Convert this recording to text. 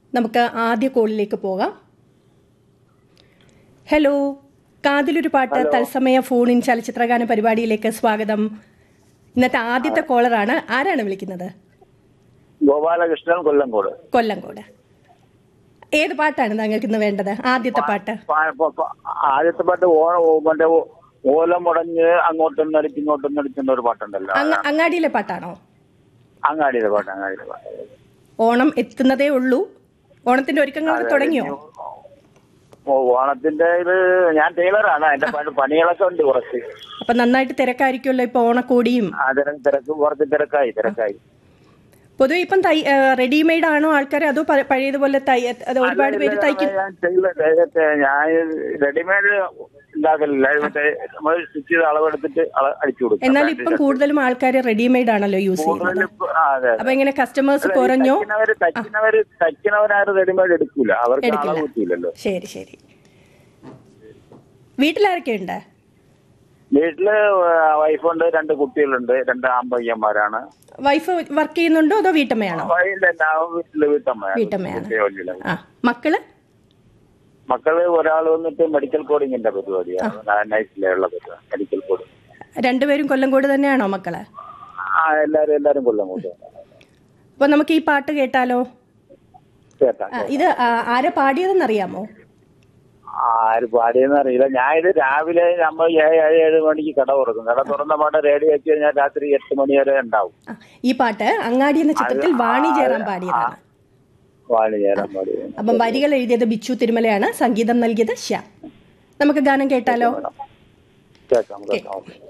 നമുക്ക് ആദ്യ കോളിലേക്ക് പോകാം ഹലോ കാതിലൊരു പാട്ട് തത്സമയ ഫോണിൻ ചലച്ചിത്രഗാന പരിപാടിയിലേക്ക് സ്വാഗതം ഇന്നത്തെ ആദ്യത്തെ കോളറാണ് ആരാണ് വിളിക്കുന്നത് ഗോപാലകൃഷ്ണൻ കൊല്ലംകോട് കൊല്ലങ്കോട് ഏത് പാട്ടാണ് താങ്കൾക്ക് ഇന്ന് വേണ്ടത് ആദ്യത്തെ പാട്ട് പാ- പ- പ- ആദ്യത്തെ പാട്ട് ഓ ഓ- മറ്റേ ഓ- ഓലം മുടഞ്ഞ് അങ്ങോട്ടും നടിച്ച് ഇങ്ങോട്ടും നടിക്കുന്ന ഒരു പാട്ടുണ്ടല്ലോ അങ്ങ- അങ്ങാടിയിലെ പാട്ടാണോ അങ്ങാടിയുടെ പാട്ട് അങ്ങാടിയുടെ പാട്ട് ഓണം എത്തുന്നതേ ഉള്ളൂ ഓണത്തിന്റെ ഒരുക്കങ്ങളൊക്കെ തുടങ്ങിയോ ഓ ഓണത്തിന്റെ ഇത് ഞാൻ ടൈലറാണ് അതിന്റെ പണി- പണികളൊക്കെ ഉണ്ട് കുറച്ച് അപ്പൊ നന്നായിട്ട് തിരക്കായിരിക്കുമല്ലോ ഇപ്പൊ ഓണക്കോടിയും ആ തിരക്ക് തിരക്ക് കുറച്ച് തിരക്കായി തിരക്കായി പൊതുവെ ഇപ്പം തൈ റെഡിമെയ്ഡ് ആണോ ആൾക്കാർ അതോ പ- പഴയതുപോലെ തൈ അത് ഒരുപാട് പേര് തയ്ക്കും ഞാൻ ടൈലർ ഞാൻ റെഡിമെയ്ഡ് ഉണ്ടാക്കലില്ല മറ്റേ നമ്മൾ സ്റ്റിച്ച് ചെയ്ത് അളവെടുത്തിട്ട് അള- അടിച്ചു കൊടുക്കും എന്നാൽ ഇപ്പം കൂടുതലും ആൾക്കാർ റെഡിമെയ്ഡ് ആണല്ലോ യൂസ് ചെയ്യുന്നത് കൂടുതലും ഇപ്പൊ- ആ, അതെ അപ്പൊ എങ്ങനെ കസ്റ്റമേഴ്സ് കുറഞ്ഞോ തയ്ക്കുന്നവര് തയ്ക്കുന്നവര് തയ്ക്കുന്നവരാരും റെഡിമെയ്ഡ് എടുക്കൂല അവർക്ക് അളവ് കിട്ടിയില്ലല്ലോ ശരി ശരി വീട്ടിലാരൊക്കെ ഉണ്ട് വീട്ടില് വൈഫുണ്ട് രണ്ട് കുട്ടികളുണ്ട് രണ്ട് ആമ്പയ്യന്മാരാണ് വൈഫ് വർക്ക് ചെയ്യുന്നുണ്ടോ അതോ വീട്ടമ്മയാണോ വൈകിട്ട് വീട്ടില് വീട്ടമ്മയാണ് വീട്ടമ്മയാണ് ജോലിയില്ല. ആ മക്കള് മക്കള് ഒരാൾ വന്നിട്ട് മെഡിക്കൽ കോഡിങ്ങിന്റെ പരിപാടിയാണ് നൈറ്റിലുള്ള പരിപാടി മെഡിക്കൽ കോഡിങ് രണ്ടുപേരും കൊല്ലംകോട് തന്നെയാണോ മക്കള് ആ എല്ലാരും എല്ലാരും കൊല്ലം കൊണ്ട് അപ്പൊ നമുക്ക് ഈ പാട്ട് കേട്ടാലോ കേട്ടാ ആ, ഇത് ആ, ആരാ പാടിയതെന്ന് അറിയാമോ ആര് പാടിയെന്ന് അറിയില്ല ഞാൻ ഇത് രാവിലെ നമ്മൾ ഏഴ് ഏഴ് ഏഴ് മണിക്ക് കട തുറക്കും കട തുറന്ന പാട്ട് റേഡിയോ വെച്ച് കഴിഞ്ഞാൽ രാത്രി എട്ട് മണി വരെ ഉണ്ടാവും ആ, ഈ പാട്ട് അങ്ങാടി എന്ന ചിത്രത്തിൽ വാണി ജയറാം പാടിയതാണ് വാണി ചേരാൻ പാടി അപ്പം വരികൾ എഴുതിയത് ബിച്ചു തിരുമലയാണ് സംഗീതം നൽകിയത് ശ്യാം നമുക്ക് ഗാനം കേട്ടാലോ കേൾക്കാം കേൾക്കാം